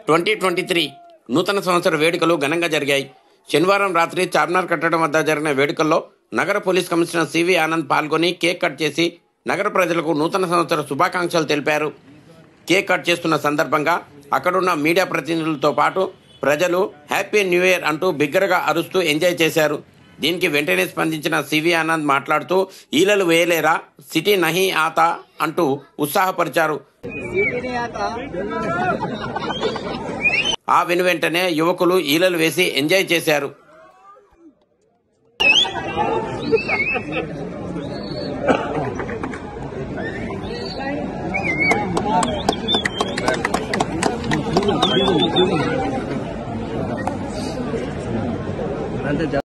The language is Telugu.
ట్వంటీ ట్వంటీ త్రీ నూతన సంవత్సర వేడుకలు ఘనంగా జరిగాయి శనివారం రాత్రి చార్మినార్ కట్టడం వద్ద జరిగిన వేడుకల్లో నగర పోలీస్ కమిషనర్ సివి ఆనంద్ పాల్గొని కేక్ కట్ చేసి నగర ప్రజలకు నూతన సంవత్సర శుభాకాంక్షలు తెలిపారు కేక్ కట్ చేస్తున్న సందర్భంగా అక్కడున్న మీడియా ప్రతినిధులతో పాటు ప్రజలు హ్యాపీ న్యూ ఇయర్ అంటూ బిగ్గరగా అరుస్తూ ఎంజాయ్ చేశారు దీనికి వెంటనే స్పందించిన సివి ఆనంద్ మాట్లాడుతూ ఈలలు వేయలేరా సిటీ నహి ఆతా అంటూ ఉత్సాహపరిచారు ఆ వెను వెంటనే యువకులు ఈలలు వేసి ఎంజాయ్ చేశారు